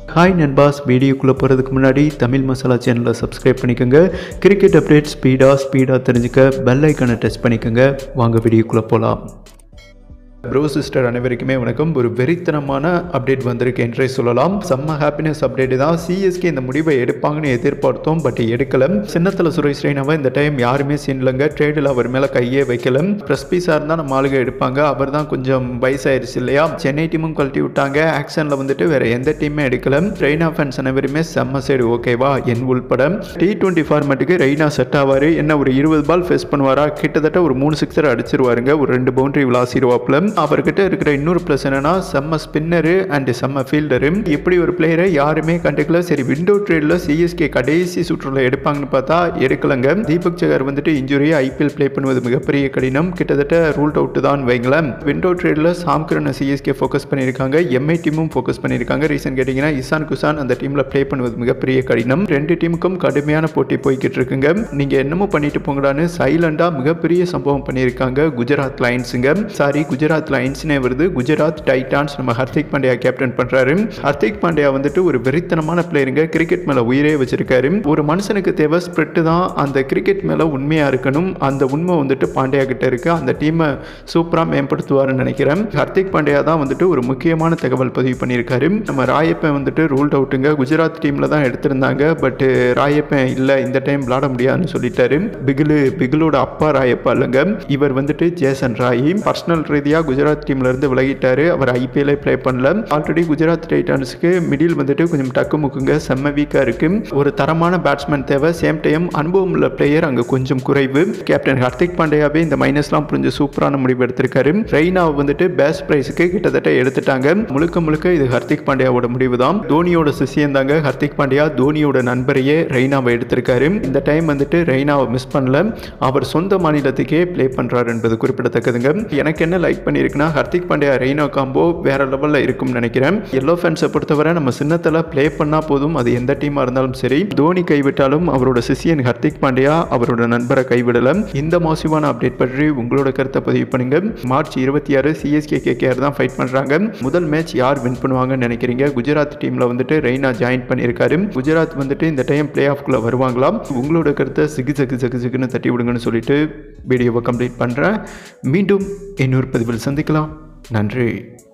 hi நண்பாஸ் வீடியோக்குள்ளே போகிறதுக்கு முன்னாடி தமிழ் மசாலா சேனலை சப்ஸ்கிரைப் பண்ணிக்கோங்க கிரிக்கெட் அப்டேட் ஸ்பீடாக ஸ்பீடாக தெரிஞ்சுக்க பெல் ஐக்கானை டச் பண்ணிக்கோங்க வாங்க வீடியோக்குள்ளே போகலாம் ப்ரோ சிஸ்டர் அனைவருக்குமே வணக்கம் ஒரு வெறித்தனமான அப்டேட் வந்திருக்கு என்றே சொல்லலாம் செம்ம ஹாப்பினஸ் அப்டேட் தான் சிஎஸ்கே இந்த முடிவை எடுப்பாங்கன்னு எதிர்பார்த்தோம் பட் எடுக்கல சின்னத்தில் சுரேஷ் ரெய்னாவை இந்த டைம் யாருமே சீன்லங்க ட்ரேடில் அவர் மேலே கையே வைக்கல ப்ரெஸ் பீஸாக இருந்தால் நம்ம ஆளுங்க எடுப்பாங்க அவர் தான் கொஞ்சம் வயசாயிருச்சு இல்லையா சென்னை டீமும் கழட்டி விட்டாங்க ஆக்ஷனில் வந்துட்டு வேற எந்த டீமே எடுக்கல ரெய்னா ஃபேன்ஸ் அனைவருமே செம்ம சைடு ஓகேவா என் உள்பட டி டுவெண்ட்டி ஃபார்மேட்டுக்கு ரெய்னா செட் ஆவார் என்ன ஒரு இருபது பால் ஃபேஸ் பண்ணுவாரா கிட்டத்தட்ட ஒரு மூணு சிக்ஸர் அடிச்சிருவாருங்க ஒரு ரெண்டு பவுண்டரி விளாசிடுவாப்புல அவர்கிட்ட இருக்கிற இன்னொரு ப்ளஸ் என்னன்னா செம்ம ஸ்பின்னரு அண்ட் செம்ம ஃபீல்டரு இப்படி ஒரு பிளேயரை யாருமே கண்டுக்கல சரி விண்டோ ட்ரேடில் சிஎஸ்கே கடைசி சுற்றுல எடுப்பாங்கன்னு பார்த்தா எடுக்கலங்க தீபக் சகர் வந்துட்டு இன்ஜுரி ஐபிஎல் ப்ளே பண்ணுவது மிகப்பெரிய கடினம் கிட்டத்தட்ட ரூல்ட் அவுட் தான் வைங்களேன் விண்டோ ட்ரேடில் சாம்கரனை சிஎஸ்கே ஃபோக்கஸ் பண்ணியிருக்காங்க எம்ஐ டீமும் ஃபோக்கஸ் பண்ணியிருக்காங்க ரீசன் கேட்டிங்கன்னா இசான் குசான் அந்த டீமில் ப்ளே பண்ணுவது மிகப்பெரிய கடினம் ரெண்டு டீமுக்கும் கடுமையான போட்டி போய்கிட்டு இருக்குங்க நீங்கள் என்னமோ பண்ணிட்டு போங்கடான்னு சைலண்டாக மிகப்பெரிய சம்பவம் பண்ணியிருக்காங்க குஜராத் லைன்ஸுங்க சாரி குஜராத் லைன்ஸ்னே வருது குஜராத் டைட்டான்ஸ் நம்ம ஹர்திக் பாண்டியா கேப்டன் பண்ணுறாரு ஹர்திக் பாண்டியா வந்துட்டு ஒரு வெறித்தனமான பிளேயருங்க கிரிக்கெட் மேலே உயிரே வச்சிருக்காரு ஒரு மனுஷனுக்கு தேவை ஸ்பிரிட்டு தான் அந்த கிரிக்கெட் மேலே உண்மையாக இருக்கணும் அந்த உண்மை வந்துட்டு பாண்டியா கிட்ட இருக்கு அந்த டீமை சூப்பராக மேம்படுத்துவார்னு நினைக்கிறேன் ஹர்திக் பாண்டியா தான் வந்துட்டு ஒரு முக்கியமான தகவல் பதிவு பண்ணியிருக்காரு நம்ம ராயப்பன் வந்துட்டு ரூல்ட் அவுட்டுங்க குஜராத் டீமில் தான் எடுத்திருந்தாங்க பட் ராயப்பன் இல்லை இந்த டைம் விளாட முடியாதுன்னு சொல்லிட்டாரு பிகிலு பிகிலோட அப்பா ராயப்பா இல்லைங்க இவர் வந்துட்டு ஜேசன் ராய் பர்சனல் ரீதியாக குஜராத் டீம்ல இருந்து விலகிட்டாரு அவர் ஐபிஎல்லே ப்ளே பண்ணல ஆல்ரெடி குஜராத் டைட்டான்ஸ்க்கு மிடில் வந்துட்டு கொஞ்சம் டக்கு முக்குங்க செம்ம வீக்காக இருக்கு ஒரு தரமான பேட்ஸ்மேன் தேவை சேம் டைம் அனுபவம் உள்ள பிளேயர் அங்கே கொஞ்சம் குறைவு கேப்டன் ஹர்திக் பாண்டியாவே இந்த மைனஸ்லாம் புரிஞ்சு சூப்பரான முடிவு எடுத்திருக்காரு ரெய்னாவை வந்துட்டு பேஸ்ட் ப்ரைஸுக்கு கிட்டத்தட்ட எடுத்துட்டாங்க முழுக்க முழுக்க இது ஹர்திக் பாண்டியாவோட முடிவு தான் தோனியோட சிஷியம் தாங்க ஹர்திக் பாண்டியா தோனியோட நண்பரையே ரெய்னாவை எடுத்திருக்காரு இந்த டைம் வந்துட்டு ரெய்னாவை மிஸ் பண்ணல அவர் சொந்த மாநிலத்துக்கே ப்ளே பண்ணுறாரு என்பது குறிப்பிடத்தக்கதுங்க எனக்கு என்ன லைக் பண்ணியிருக்குன்னா ஹர்திக் பாண்டியா ரெய்னா காம்போ வேற லெவலில் இருக்கும்னு நினைக்கிறேன் எல்லோ ஃபேன்ஸை பொறுத்தவரை நம்ம சின்னத்தில் ப்ளே பண்ணால் போதும் அது எந்த டீமாக இருந்தாலும் சரி தோனி கைவிட்டாலும் அவரோட சிஷியன் ஹர்திக் பாண்டியா அவரோட நண்பரை கைவிடலை இந்த மாசிவான அப்டேட் பற்றி உங்களோட கருத்தை பதிவு பண்ணுங்க மார்ச் இருபத்தி ஆறு சிஎஸ்கே கேகேஆர் தான் ஃபைட் பண்ணுறாங்க முதல் மேட்ச் யார் வின் பண்ணுவாங்கன்னு நினைக்கிறீங்க குஜராத் டீமில் வந்துட்டு ரெய்னா ஜாயின் பண்ணியிருக்காரு குஜராத் வந்துட்டு இந்த டைம் பிளே ஆஃப்குள்ளே வருவாங்களாம் உங்களோட கருத்தை சிகு சகு சகு சகுன்னு தட்டி விடுங்கன்னு சொல்லிட்டு வீடியோவை கம்ப்ளீட் பண்ணுறேன் மீண்டும் இன்னொரு பதிவில் சந்திக்கலாம் நன்றி